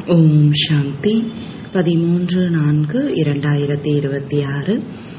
ஓம் சாந்தி பதிமூன்று நான்கு இரண்டாயிரத்தி இருபத்தி ஆறு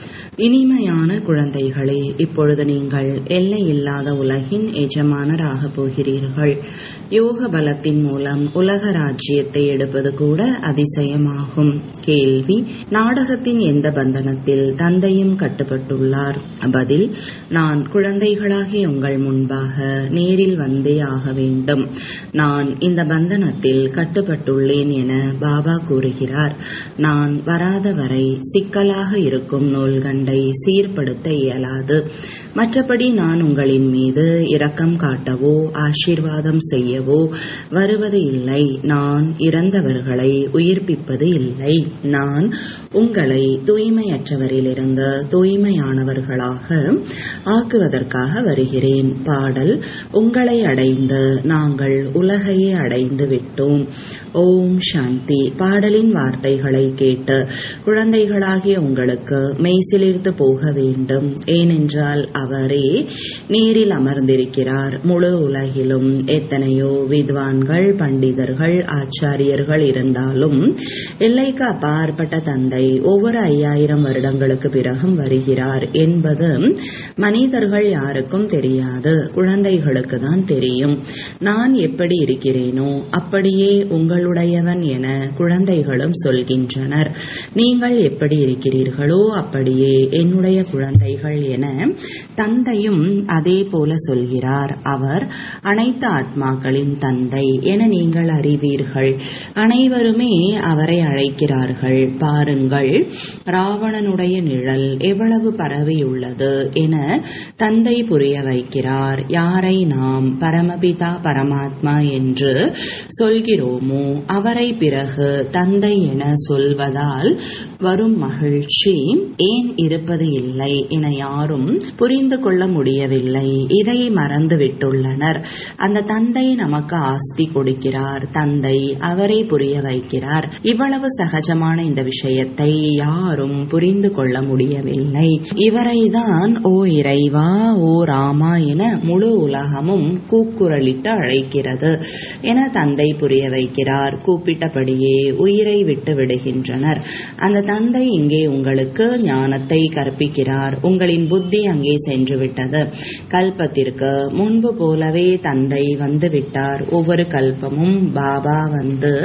இனிமையான குழந்தைகளே இப்பொழுது நீங்கள் எல்லையில்லாத உலகின் எஜமானராக போகிறீர்கள் யோக பலத்தின் மூலம் உலக ராஜ்யத்தை எடுப்பது கூட அதிசயமாகும் கேள்வி நாடகத்தின் எந்த பந்தனத்தில் தந்தையும் கட்டுப்பட்டுள்ளார் பதில் நான் குழந்தைகளாகிய உங்கள் முன்பாக நேரில் வந்தே ஆக வேண்டும் நான் இந்த பந்தனத்தில் கட்டுப்பட்டுள்ளேன் என பாபா கூறுகிறார் நான் வராத வரை சிக்கலாக இருக்கும் நூல்கண்டை சீர்படுத்த இயலாது மற்றபடி நான் உங்களின் மீது இரக்கம் காட்டவோ ஆசீர்வாதம் செய்யவோ வருவது இல்லை நான் இறந்தவர்களை உயிர்ப்பிப்பது இல்லை நான் உங்களை தூய்மையற்றவரிலிருந்து தூய்மையானவர்களாக ஆக்குவதற்காக வருகிறேன் பாடல் உங்களை அடைந்து நாங்கள் உலகையே அடைந்து விட்டோம் ஓம் சாந்தி பாடலின் வார்த்தைகளை கேட்டு குழந்தைகளாகிய உங்களுக்கு மெய்சிலிர்த்து போக வேண்டும் ஏனென்றால் அவரே நேரில் அமர்ந்திருக்கிறார் முழு உலகிலும் எத்தனையோ வித்வான்கள் பண்டிதர்கள் ஆச்சாரியர்கள் இருந்தாலும் எல்லைக்கு அப்பாற்பட்ட தந்தை ஒவ்வொரு ஐயாயிரம் வருடங்களுக்கு பிறகும் வருகிறார் என்பது மனிதர்கள் யாருக்கும் தெரியாது குழந்தைகளுக்கு தான் தெரியும் நான் எப்படி இருக்கிறேனோ அப்படியே உங்களுடையவன் என குழந்தைகளும் சொல்கின்றனர் நீங்கள் எப்படி இருக்கிறீர்களோ அப்படியே என்னுடைய குழந்தைகள் என தந்தையும் அதே போல சொல்கிறார் அவர் அனைத்து ஆத்மாக்களின் தந்தை என நீங்கள் அறிவீர்கள் அனைவருமே அவரை அழைக்கிறார்கள் பாருங்கள் ராவணனுடைய நிழல் எவ்வளவு பரவியுள்ளது என தந்தை புரிய வைக்கிறார் யாரை நாம் பரமபிதா பரமாத்மா என்று சொல்கிறோமோ அவரை பிறகு தந்தை என சொல்வதால் வரும் மகிழ்ச்சி ஏன் இருப்பது இல்லை என யாரும் புரிந்து கொள்ள முடியவில்லை இதை மறந்து விட்டுள்ளனர் அந்த தந்தை நமக்கு ஆஸ்தி கொடுக்கிறார் தந்தை அவரை புரிய வைக்கிறார் இவ்வளவு சகஜமான இந்த விஷயத்தை யாரும் புரிந்து கொள்ள முடியவில்லை இவரைதான் ஓ இறைவா ஓ ராமா என முழு உலகமும் கூக்குரலிட்டு அழைக்கிறது என தந்தை புரிய வைக்கிறார் கூப்பிட்டபடியே உயிரை விட்டு விடுகின்றனர் அந்த தந்தை இங்கே உங்களுக்கு ஞானத்தை கற்பிக்கிறார் உங்களின் புத்தி அங்கே சென்று விட்டது கல்பத்திற்கு முன்பு போலவே தந்தை வந்து விட்டார் ஒவ்வொரு கல்பமும் பாபா வந்து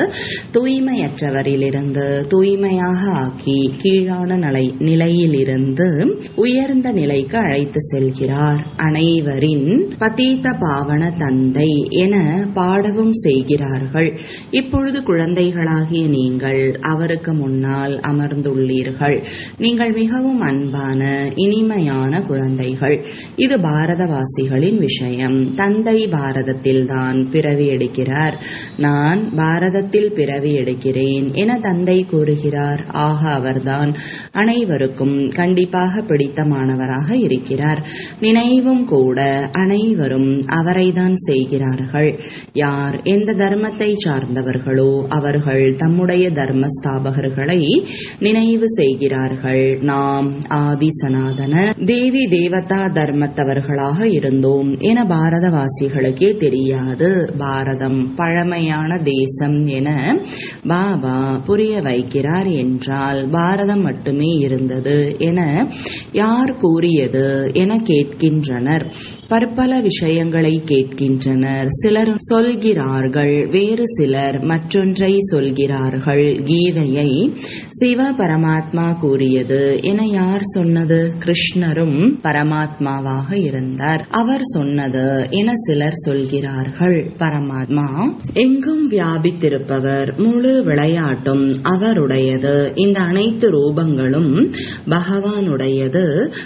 தூய்மையற்றவரிலிருந்து தூய்மையாக ஆக்கி கீழான நிலை நிலையிலிருந்து உயர்ந்த நிலைக்கு அழைத்து செல்கிறார் அனைவரின் பதீத பாவன தந்தை என பாடவும் செய்கிறார்கள் இப்பொழுது குழந்தைகளாகிய நீங்கள் அவருக்கு முன்னால் அமர்ந்துள்ளீர்கள் நீங்கள் மிகவும் அன்பான இனிமையான குழந்தைகள் இது பாரதவாசிகளின் விஷயம் தந்தை பாரதத்தில்தான் பிறவி எடுக்கிறார் நான் பாரதத்தில் பிறவி எடுக்கிறேன் என தந்தை கூறுகிறார் ஆக அவர்தான் அனைவருக்கும் கண்டிப்பாக பிடித்தமானவராக இருக்கிறார் நினைவும் கூட அனைவரும் அவரைதான் செய்கிறார்கள் யார் எந்த தர்மத்தை சார்ந்தவர்களோ அவர்கள் தம்முடைய தர்ம ஸ்தாபகர்களை நினைவு செய்கிறார்கள் நாம் ஆதி சனாதன தேவி தேவதா தர்மத்தவர்களாக இருந்தோம் என பாரதவாசிகளுக்கே தெரியாது பாரதம் பழமையான தேசம் என பாபா புரிய வைக்கிறார் என்றால் பாரதம் மட்டுமே இருந்தது என யார் கூறியது என கேட்கின்றனர் பற்பல விஷயங்களை கேட்கின்றனர் சிலர் சொல்கிறார்கள் வேறு சிலர் மற்றொன்றை சொல்கிறார்கள் கீதையை சிவ பரமாத்மா கூறியது என யார் சொன்னது கிருஷ்ணரும் பரமாத்மாவாக இருந்தார் அவர் சொன்னது என சிலர் சொல்கிறார்கள் பரமாத்மா எங்கும் வியாபித்திருப்பவர் முழு விளையாட்டும் அவருடையது இந்த அனைத்து ரூபங்களும் பகவானுடையது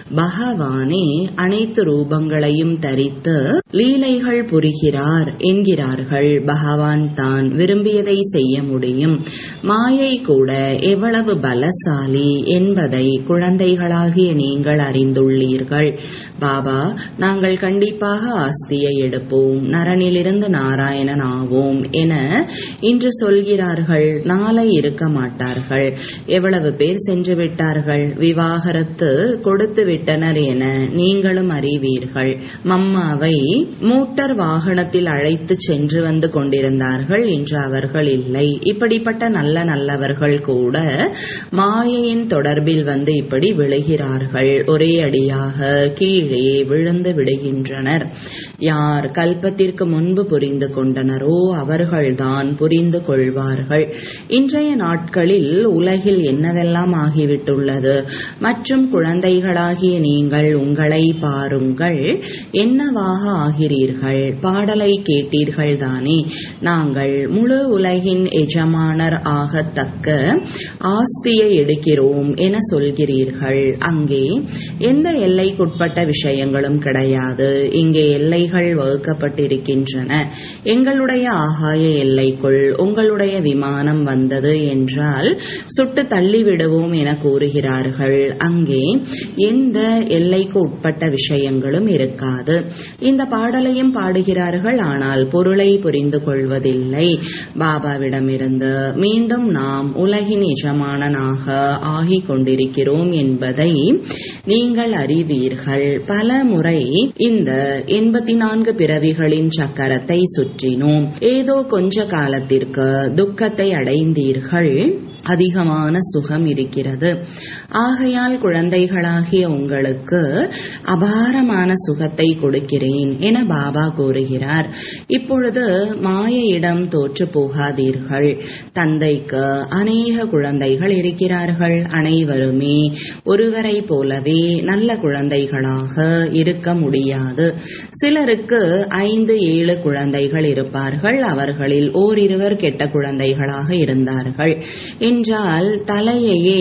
பகவானே அனைத்து ரூபங்களையும் தரித்து லீலைகள் புரிகிறார் என்கிறார்கள் பகவான் தான் விரும்பியதை செய்ய முடியும் மாயை கூட எவ்வளவு பலசாலி என்பதை குழந்தை குழந்தைகளாகிய நீங்கள் அறிந்துள்ளீர்கள் பாபா நாங்கள் கண்டிப்பாக ஆஸ்தியை எடுப்போம் நரனிலிருந்து நாராயணன் ஆவோம் என இன்று சொல்கிறார்கள் நாளை இருக்க மாட்டார்கள் எவ்வளவு பேர் சென்று விட்டார்கள் விவாகரத்து கொடுத்து விட்டனர் என நீங்களும் அறிவீர்கள் மம்மாவை மூட்டர் வாகனத்தில் அழைத்து சென்று வந்து கொண்டிருந்தார்கள் இன்று அவர்கள் இல்லை இப்படிப்பட்ட நல்ல நல்லவர்கள் கூட மாயையின் தொடர்பில் வந்து இப்படி விழுகிறார்கள் ஒரே அடியாக கீழே விழுந்து விடுகின்றனர் யார் கல்பத்திற்கு முன்பு புரிந்து கொண்டனரோ அவர்கள்தான் புரிந்து கொள்வார்கள் இன்றைய நாட்களில் உலகில் என்னவெல்லாம் ஆகிவிட்டுள்ளது மற்றும் குழந்தைகளாகிய நீங்கள் உங்களை பாருங்கள் என்னவாக ஆகிறீர்கள் பாடலை கேட்டீர்கள் தானே நாங்கள் முழு உலகின் எஜமானர் ஆகத்தக்க ஆஸ்தியை எடுக்கிறோம் என சொல்கிறீர்கள் அங்கே எந்த எல்லைக்குட்பட்ட விஷயங்களும் கிடையாது இங்கே எல்லைகள் வகுக்கப்பட்டிருக்கின்றன எங்களுடைய ஆகாய எல்லைக்குள் உங்களுடைய விமானம் வந்தது என்றால் சுட்டு தள்ளிவிடுவோம் என கூறுகிறார்கள் அங்கே எந்த எல்லைக்கு உட்பட்ட விஷயங்களும் இருக்காது இந்த பாடலையும் பாடுகிறார்கள் ஆனால் பொருளை புரிந்து கொள்வதில்லை பாபாவிடமிருந்து மீண்டும் நாம் உலகின் எஜமானனாக ஆகிக் கொண்டிருக்கிறோம் என்பதை நீங்கள் அறிவீர்கள் பல முறை இந்த எண்பத்தி நான்கு பிறவிகளின் சக்கரத்தை சுற்றினோம் ஏதோ கொஞ்ச காலத்திற்கு துக்கத்தை அடைந்தீர்கள் அதிகமான சுகம் இருக்கிறது ஆகையால் குழந்தைகளாகிய உங்களுக்கு அபாரமான சுகத்தை கொடுக்கிறேன் என பாபா கூறுகிறார் இப்பொழுது மாயையிடம் தோற்று போகாதீர்கள் தந்தைக்கு அநேக குழந்தைகள் இருக்கிறார்கள் அனைவருமே ஒருவரை போலவே நல்ல குழந்தைகளாக இருக்க முடியாது சிலருக்கு ஐந்து ஏழு குழந்தைகள் இருப்பார்கள் அவர்களில் ஓரிருவர் கெட்ட குழந்தைகளாக இருந்தார்கள் என்றால் தலையையே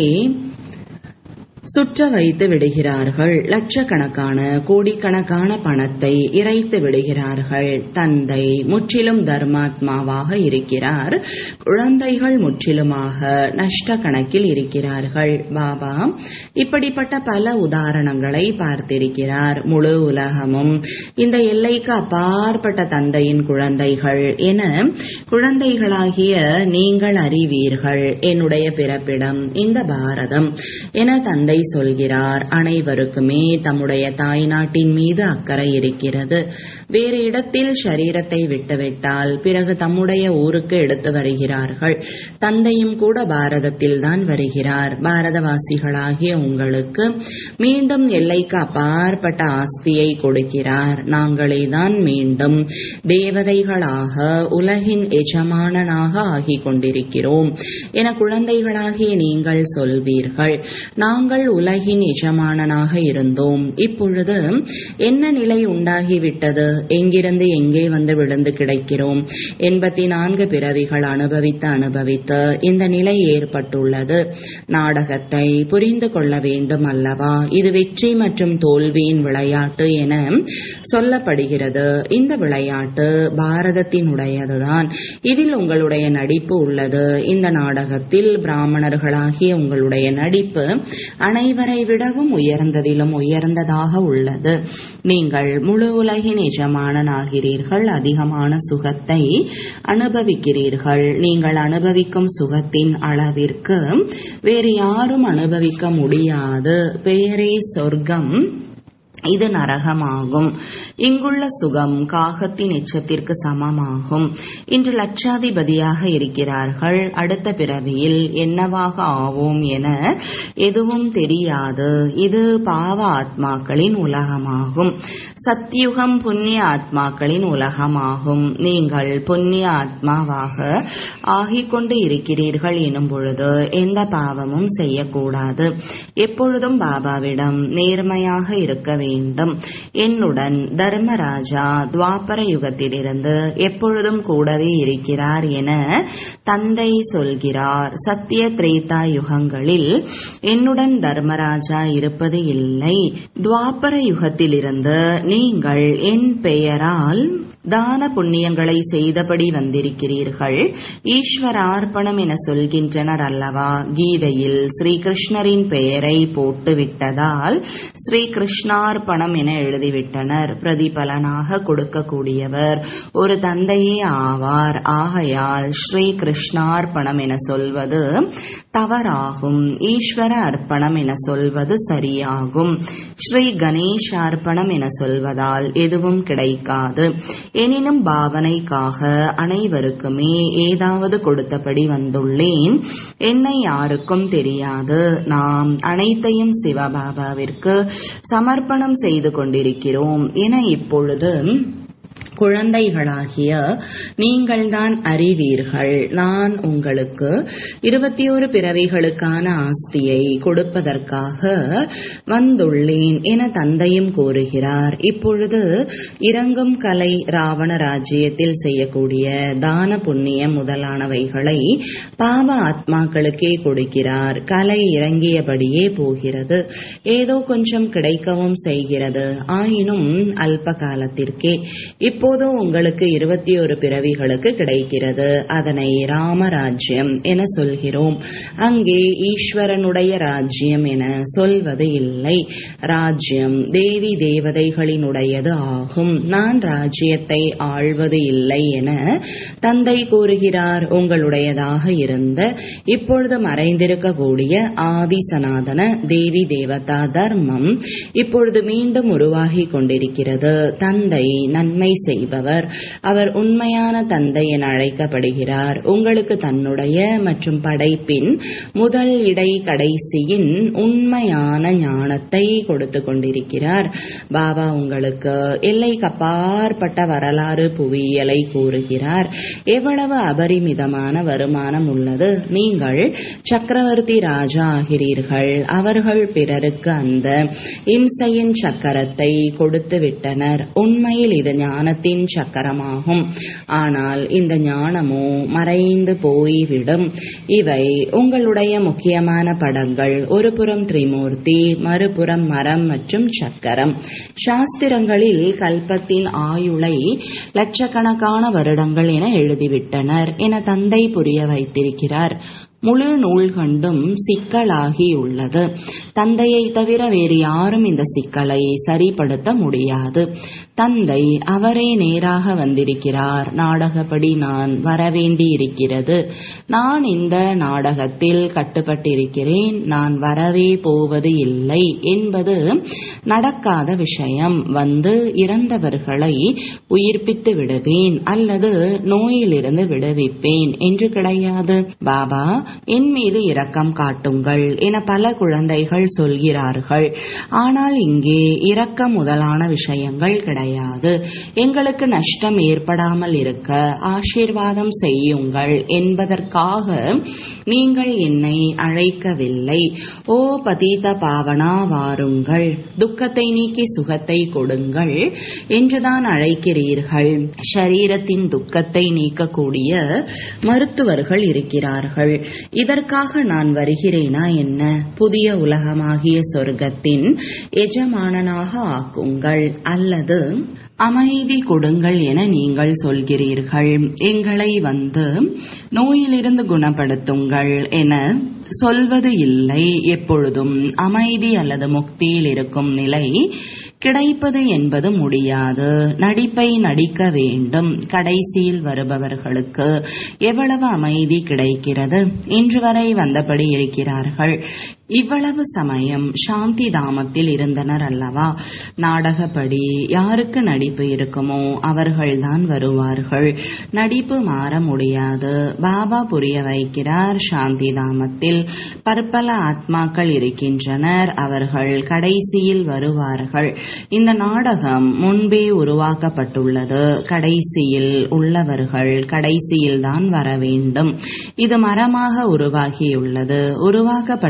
சுற்ற வைத்து விடுகிறார்கள் லட்சக்கணக்கான கோடிக்கணக்கான பணத்தை இறைத்து விடுகிறார்கள் தந்தை முற்றிலும் தர்மாத்மாவாக இருக்கிறார் குழந்தைகள் முற்றிலுமாக நஷ்ட கணக்கில் இருக்கிறார்கள் பாபா இப்படிப்பட்ட பல உதாரணங்களை பார்த்திருக்கிறார் முழு உலகமும் இந்த எல்லைக்கு அப்பாற்பட்ட தந்தையின் குழந்தைகள் என குழந்தைகளாகிய நீங்கள் அறிவீர்கள் என்னுடைய பிறப்பிடம் இந்த பாரதம் என தந்தை தந்தை சொல்கிறார் அனைவருக்குமே தம்முடைய தாய் நாட்டின் மீது அக்கறை இருக்கிறது வேறு இடத்தில் சரீரத்தை விட்டுவிட்டால் பிறகு தம்முடைய ஊருக்கு எடுத்து வருகிறார்கள் தந்தையும் கூட பாரதத்தில் தான் வருகிறார் பாரதவாசிகளாகிய உங்களுக்கு மீண்டும் எல்லைக்கு அப்பாற்பட்ட ஆஸ்தியை கொடுக்கிறார் நாங்களே தான் மீண்டும் தேவதைகளாக உலகின் எஜமானனாக ஆகிக் கொண்டிருக்கிறோம் என குழந்தைகளாகிய நீங்கள் சொல்வீர்கள் நாங்கள் உலகின் எஜமானனாக இருந்தோம் இப்பொழுது என்ன நிலை உண்டாகிவிட்டது எங்கிருந்து எங்கே வந்து விழுந்து கிடைக்கிறோம் எண்பத்தி நான்கு பிறவிகள் அனுபவித்து அனுபவித்து இந்த நிலை ஏற்பட்டுள்ளது நாடகத்தை புரிந்து கொள்ள வேண்டும் அல்லவா இது வெற்றி மற்றும் தோல்வியின் விளையாட்டு என சொல்லப்படுகிறது இந்த விளையாட்டு பாரதத்தினுடையதுதான் இதில் உங்களுடைய நடிப்பு உள்ளது இந்த நாடகத்தில் பிராமணர்களாகிய உங்களுடைய நடிப்பு அனைவரை விடவும் உயர்ந்ததிலும் உயர்ந்ததாக உள்ளது நீங்கள் முழு உலகின் எஜமானனாகிறீர்கள் அதிகமான சுகத்தை அனுபவிக்கிறீர்கள் நீங்கள் அனுபவிக்கும் சுகத்தின் அளவிற்கு வேறு யாரும் அனுபவிக்க முடியாது பேரே சொர்க்கம் இது நரகமாகும் இங்குள்ள சுகம் காகத்தின் எச்சத்திற்கு சமமாகும் இன்று லட்சாதிபதியாக இருக்கிறார்கள் அடுத்த பிறவியில் என்னவாக ஆவோம் என எதுவும் தெரியாது இது பாவ ஆத்மாக்களின் உலகமாகும் சத்தியுகம் புண்ணிய ஆத்மாக்களின் உலகமாகும் நீங்கள் புண்ணிய ஆத்மாவாக ஆகிக்கொண்டு இருக்கிறீர்கள் எனும் பொழுது எந்த பாவமும் செய்யக்கூடாது எப்பொழுதும் பாபாவிடம் நேர்மையாக இருக்க வேண்டும் வேண்டும் என்னுடன் தர்மராஜா துவாபர யுகத்திலிருந்து எப்பொழுதும் கூடவே இருக்கிறார் என தந்தை சொல்கிறார் சத்திய திரேதா யுகங்களில் என்னுடன் தர்மராஜா இருப்பது இல்லை துவாபர யுகத்திலிருந்து நீங்கள் என் பெயரால் தான புண்ணியங்களை செய்தபடி வந்திருக்கிறீர்கள் ஈஸ்வரார்ப்பணம் என சொல்கின்றனர் அல்லவா கீதையில் ஸ்ரீகிருஷ்ணரின் பெயரை போட்டு விட்டதால் ஸ்ரீ கிருஷ்ணார்ப்பணம் என எழுதிவிட்டனர் பிரதிபலனாக கொடுக்கக்கூடியவர் ஒரு தந்தையே ஆவார் ஆகையால் ஸ்ரீ கிருஷ்ணார்ப்பணம் என சொல்வது தவறாகும் ஈஸ்வர அர்ப்பணம் என சொல்வது சரியாகும் ஸ்ரீ கணேஷார்ப்பணம் என சொல்வதால் எதுவும் கிடைக்காது எனினும் பாவனைக்காக அனைவருக்குமே ஏதாவது கொடுத்தபடி வந்துள்ளேன் என்னை யாருக்கும் தெரியாது நாம் அனைத்தையும் சிவபாபாவிற்கு சமர்ப்பணம் செய்து கொண்டிருக்கிறோம் என இப்பொழுது குழந்தைகளாகிய நீங்கள்தான் அறிவீர்கள் நான் உங்களுக்கு இருபத்தி ஒரு பிறவிகளுக்கான ஆஸ்தியை கொடுப்பதற்காக வந்துள்ளேன் என தந்தையும் கூறுகிறார் இப்பொழுது இறங்கும் கலை ராவண ராஜ்யத்தில் செய்யக்கூடிய தான புண்ணியம் முதலானவைகளை பாவ ஆத்மாக்களுக்கே கொடுக்கிறார் கலை இறங்கியபடியே போகிறது ஏதோ கொஞ்சம் கிடைக்கவும் செய்கிறது ஆயினும் அல்ப காலத்திற்கே இப்போது உங்களுக்கு இருபத்தி ஒரு பிறவிகளுக்கு கிடைக்கிறது அதனை ராமராஜ்யம் என சொல்கிறோம் அங்கே ஈஸ்வரனுடைய ராஜ்யம் என சொல்வது இல்லை ராஜ்யம் தேவி தேவதைகளினுடையது ஆகும் நான் ராஜ்யத்தை ஆழ்வது இல்லை என தந்தை கூறுகிறார் உங்களுடையதாக இருந்த இப்பொழுது மறைந்திருக்கக்கூடிய ஆதி சனாதன தேவி தேவதா தர்மம் இப்பொழுது மீண்டும் உருவாகி கொண்டிருக்கிறது தந்தை நன்மை செய்பவர் அவர் உண்மையான தந்தை என அழைக்கப்படுகிறார் உங்களுக்கு தன்னுடைய மற்றும் படைப்பின் முதல் இடை கடைசியின் உண்மையான ஞானத்தை கொடுத்து கொண்டிருக்கிறார் பாபா உங்களுக்கு எல்லைக்கு அப்பாற்பட்ட வரலாறு புவியியலை கூறுகிறார் எவ்வளவு அபரிமிதமான வருமானம் உள்ளது நீங்கள் சக்கரவர்த்தி ராஜா ஆகிறீர்கள் அவர்கள் பிறருக்கு அந்த இம்சையின் சக்கரத்தை கொடுத்து விட்டனர் உண்மையில் இது ஞானத்தின் சக்கரமாகும் ஆனால் இந்த ஞானமோ மறைந்து போய்விடும் இவை உங்களுடைய முக்கியமான படங்கள் ஒரு புறம் திரிமூர்த்தி மறுபுறம் மரம் மற்றும் சக்கரம் சாஸ்திரங்களில் கல்பத்தின் ஆயுளை லட்சக்கணக்கான வருடங்கள் என எழுதிவிட்டனர் என தந்தை புரிய வைத்திருக்கிறார் முழு நூல் கண்டும் சிக்கலாகியுள்ளது தந்தையை தவிர வேறு யாரும் இந்த சிக்கலை சரிப்படுத்த முடியாது தந்தை அவரே நேராக வந்திருக்கிறார் நாடகப்படி நான் வரவேண்டி இருக்கிறது நான் இந்த நாடகத்தில் கட்டுப்பட்டிருக்கிறேன் நான் வரவே போவது இல்லை என்பது நடக்காத விஷயம் வந்து இறந்தவர்களை உயிர்ப்பித்து விடுவேன் அல்லது நோயிலிருந்து விடுவிப்பேன் என்று கிடையாது பாபா என் மீது இரக்கம் காட்டுங்கள் என பல குழந்தைகள் சொல்கிறார்கள் ஆனால் இங்கே இரக்கம் முதலான விஷயங்கள் கிடையாது எங்களுக்கு நஷ்டம் ஏற்படாமல் இருக்க ஆசீர்வாதம் செய்யுங்கள் என்பதற்காக நீங்கள் என்னை அழைக்கவில்லை ஓ பதீத பாவனா வாருங்கள் துக்கத்தை நீக்கி சுகத்தை கொடுங்கள் என்றுதான் அழைக்கிறீர்கள் ஷரீரத்தின் துக்கத்தை நீக்கக்கூடிய மருத்துவர்கள் இருக்கிறார்கள் இதற்காக நான் வருகிறேனா என்ன புதிய உலகமாகிய சொர்க்கத்தின் எஜமானனாக ஆக்குங்கள் அல்லது அமைதி கொடுங்கள் என நீங்கள் சொல்கிறீர்கள் எங்களை வந்து நோயிலிருந்து குணப்படுத்துங்கள் என சொல்வது இல்லை எப்பொழுதும் அமைதி அல்லது முக்தியில் இருக்கும் நிலை கிடைப்பது என்பது முடியாது நடிப்பை நடிக்க வேண்டும் கடைசியில் வருபவர்களுக்கு எவ்வளவு அமைதி கிடைக்கிறது இன்று வரை வந்தபடி இருக்கிறார்கள் இவ்வளவு சமயம் சாந்தி தாமத்தில் இருந்தனர் அல்லவா நாடகப்படி யாருக்கு நடிப்பு இருக்குமோ அவர்கள்தான் வருவார்கள் நடிப்பு மாற முடியாது பாபா புரிய வைக்கிறார் சாந்தி தாமத்தில் பற்பல ஆத்மாக்கள் இருக்கின்றனர் அவர்கள் கடைசியில் வருவார்கள் இந்த நாடகம் முன்பே உருவாக்கப்பட்டுள்ளது கடைசியில் உள்ளவர்கள் கடைசியில் தான் வர வேண்டும் இது மரமாக உருவாகியுள்ளது உருவாக்கப்பட்டுள்ள இந்த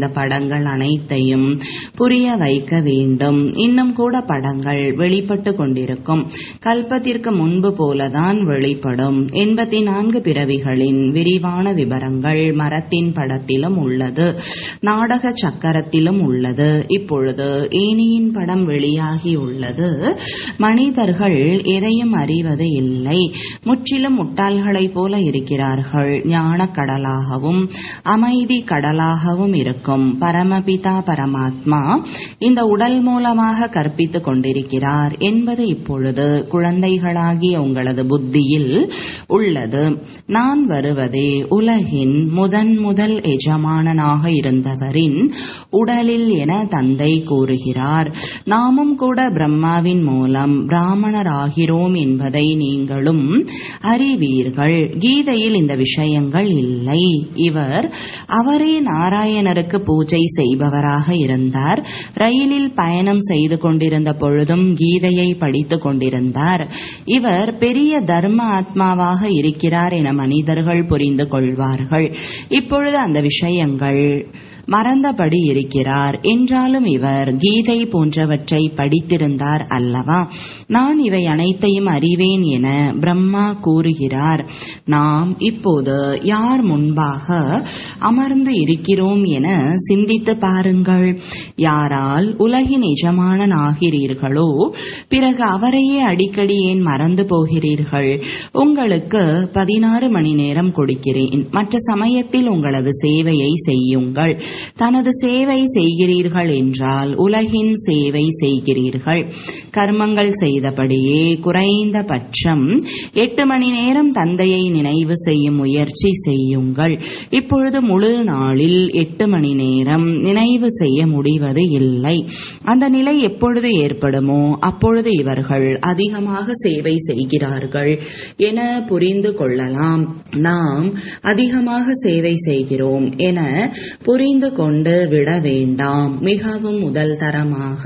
இந்த படங்கள் அனைத்தையும் புரிய வைக்க வேண்டும் இன்னும் கூட படங்கள் வெளிப்பட்டு கொண்டிருக்கும் கல்பத்திற்கு முன்பு போலதான் வெளிப்படும் எண்பத்தி நான்கு பிறவிகளின் விரிவான விவரங்கள் மரத்தின் படத்திலும் உள்ளது நாடக சக்கரத்திலும் உள்ளது இப்பொழுது ஏனியின் படம் வெளியாகி உள்ளது மனிதர்கள் எதையும் அறிவது இல்லை முற்றிலும் முட்டாள்களைப் போல இருக்கிறார்கள் ஞான கடலாகவும் அமைதி கடலாகவும் இருக்கும் பரமபிதா பரமாத்மா இந்த உடல் மூலமாக கற்பித்துக் கொண்டிருக்கிறார் என்பது இப்பொழுது குழந்தைகளாகிய உங்களது புத்தியில் உள்ளது நான் வருவதே உலகின் முதன் முதல் எஜமானனாக இருந்தவரின் உடலில் என தந்தை கூறுகிறார் நாமும் கூட பிரம்மாவின் மூலம் பிராமணராகிறோம் என்பதை நீங்களும் அறிவீர்கள் கீதையில் இந்த விஷயங்கள் இல்லை இவர் அவரே நாராயணருக்கு பூஜை செய்பவராக இருந்தார் ரயிலில் பயணம் செய்து கொண்டிருந்த பொழுதும் கீதையை படித்துக் கொண்டிருந்தார் இவர் பெரிய தர்ம ஆத்மாவாக இருக்கிறார் என மனிதர்கள் புரிந்து கொள்வார்கள் இப்பொழுது அந்த விஷயங்கள் மறந்தபடி இருக்கிறார் என்றாலும் இவர் கீதை போன்றவற்றை படித்திருந்தார் அல்லவா நான் இவை அனைத்தையும் அறிவேன் என பிரம்மா கூறுகிறார் நாம் இப்போது யார் முன்பாக அமர்ந்து இருக்கிறோம் என சிந்தித்து பாருங்கள் யாரால் உலகின் எஜமானன் ஆகிறீர்களோ பிறகு அவரையே அடிக்கடி ஏன் மறந்து போகிறீர்கள் உங்களுக்கு பதினாறு மணி நேரம் கொடுக்கிறேன் மற்ற சமயத்தில் உங்களது சேவையை செய்யுங்கள் தனது சேவை செய்கிறீர்கள் என்றால் உலகின் சேவை செய்கிறீர்கள் கர்மங்கள் செய்தபடியே குறைந்த பட்சம் எட்டு மணி நேரம் தந்தையை நினைவு செய்யும் முயற்சி செய்யுங்கள் இப்பொழுது முழு நாளில் எட்டு மணி நேரம் நினைவு செய்ய முடிவது இல்லை அந்த நிலை எப்பொழுது ஏற்படுமோ அப்பொழுது இவர்கள் அதிகமாக சேவை செய்கிறார்கள் என புரிந்து கொள்ளலாம் நாம் அதிகமாக சேவை செய்கிறோம் என புரிந்து கொண்டு விட வேண்டாம் மிகவும் முதல் தரமாக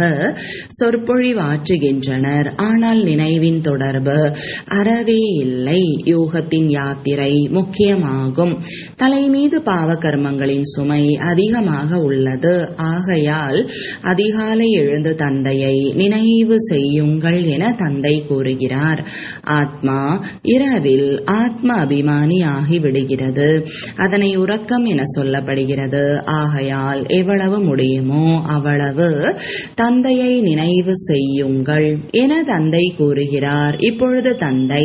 சொற்பொழிவாற்றுகின்றனர் ஆனால் நினைவின் தொடர்பு அறவே இல்லை யோகத்தின் யாத்திரை முக்கியமாகும் தலை மீது பாவ கர்மங்களின் சுமை அதிகமாக உள்ளது ஆகையால் அதிகாலை எழுந்து தந்தையை நினைவு செய்யுங்கள் என தந்தை கூறுகிறார் ஆத்மா இரவில் ஆத்ம அபிமானி ஆகிவிடுகிறது அதனை உறக்கம் என சொல்லப்படுகிறது ஆகையால் எவ்வளவு முடியுமோ அவ்வளவு தந்தையை நினைவு செய்யுங்கள் என தந்தை கூறுகிறார் இப்பொழுது தந்தை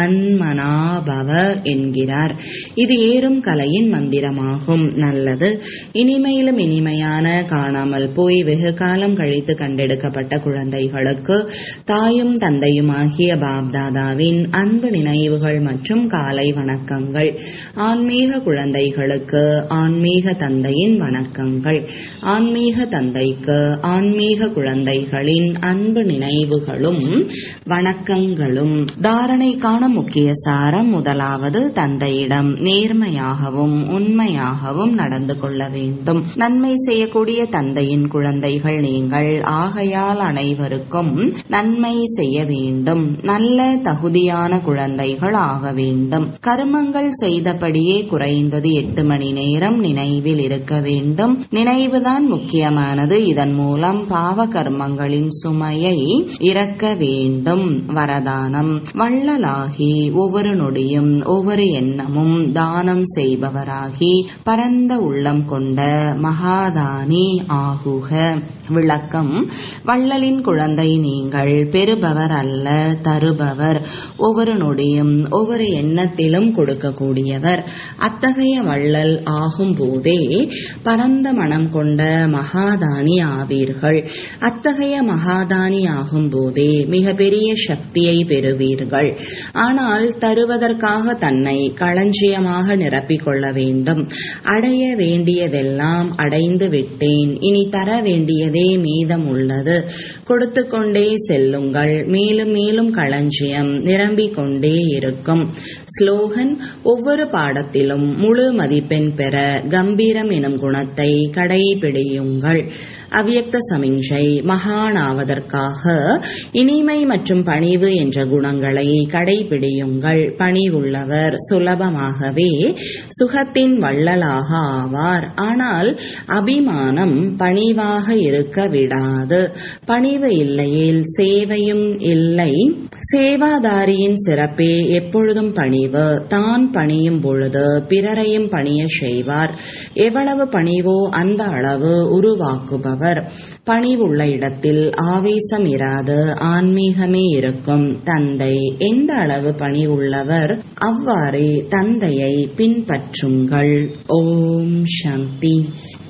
மன்மனாபவ என்கிறார் இது ஏறும் கலையின் மந்திரமாகும் நல்லது இனிமையிலும் இனிமையான காணாமல் போய் வெகு காலம் கழித்து கண்டெடுக்கப்பட்ட குழந்தைகளுக்கு தாயும் தந்தையுமாகிய பாப்தாதாவின் அன்பு நினைவுகள் மற்றும் காலை வணக்கங்கள் ஆன்மீக குழந்தைகளுக்கு ஆன்மீக தந்தையின் வணக்கங்கள் ஆன்மீக தந்தைக்கு ஆன்மீக குழந்தைகளின் அன்பு நினைவுகளும் வணக்கங்களும் தாரணைக்கான முக்கிய சாரம் முதலாவது தந்தையிடம் நேர்மையாகவும் உண்மையாகவும் நடந்து கொள்ள வேண்டும் நன்மை செய்யக்கூடிய தந்தையின் குழந்தைகள் நீங்கள் ஆகையால் அனைவருக்கும் நன்மை செய்ய வேண்டும் நல்ல தகுதியான குழந்தைகள் ஆக வேண்டும் கர்மங்கள் செய்தபடியே குறைந்தது எட்டு மணி நேரம் நினைவில் இருக்க வேண்டும் நினைவுதான் முக்கியமானது இதன் மூலம் பாவ கர்மங்களின் சுமையை இறக்க வேண்டும் வரதானம் வள்ளலாகி ஒவ்வொரு நொடியும் ஒவ்வொரு எண்ணமும் தானம் செய்பவராகி பரந்த உள்ளம் கொண்ட மகாதானி ஆகுக விளக்கம் வள்ளலின் குழந்தை நீங்கள் பெறுபவர் அல்ல தருபவர் ஒவ்வொரு நொடியும் ஒவ்வொரு எண்ணத்திலும் கொடுக்கக்கூடியவர் அத்தகைய வள்ளல் ஆகும் போதே பரந்த மனம் கொண்ட மகாதானி ஆவீர்கள் அத்தகைய மகாதானி ஆகும் போதே மிக பெரிய சக்தியை பெறுவீர்கள் ஆனால் தருவதற்காக தன்னை களஞ்சியமாக நிரப்பிக் கொள்ள வேண்டும் அடைய வேண்டியதெல்லாம் அடைந்து விட்டேன் இனி தர வேண்டியதே மீதம் உள்ளது கொடுத்து கொண்டே செல்லுங்கள் மேலும் மேலும் களஞ்சியம் நிரம்பிக் கொண்டே இருக்கும் ஸ்லோகன் ஒவ்வொரு பாடத்திலும் முழு மதிப்பெண் பெற கம்பீரம் எனும் குணத்தை கடைபிடியுங்கள் அவ்யக்த சமிஞ்சை மகானாவதற்காக இனிமை மற்றும் பணிவு என்ற குணங்களை கடைபிடியுங்கள் பணிவுள்ளவர் சுலபமாகவே சுகத்தின் வள்ளலாக ஆவார் ஆனால் அபிமானம் பணிவாக இருக்க விடாது பணிவு இல்லையேல் சேவையும் இல்லை சேவாதாரியின் சிறப்பே எப்பொழுதும் பணிவு தான் பணியும் பொழுது பிறரையும் பணிய செய்வார் எவ்வளவு பணிவோ அந்த அளவு உருவாக்குபவர் பணிவுள்ள இடத்தில் ஆவேசம் இராது ஆன்மீகமே இருக்கும் தந்தை எந்த அளவு பணிவுள்ளவர் அவ்வாறே தந்தையை பின்பற்றுங்கள் ஓம் சாந்தி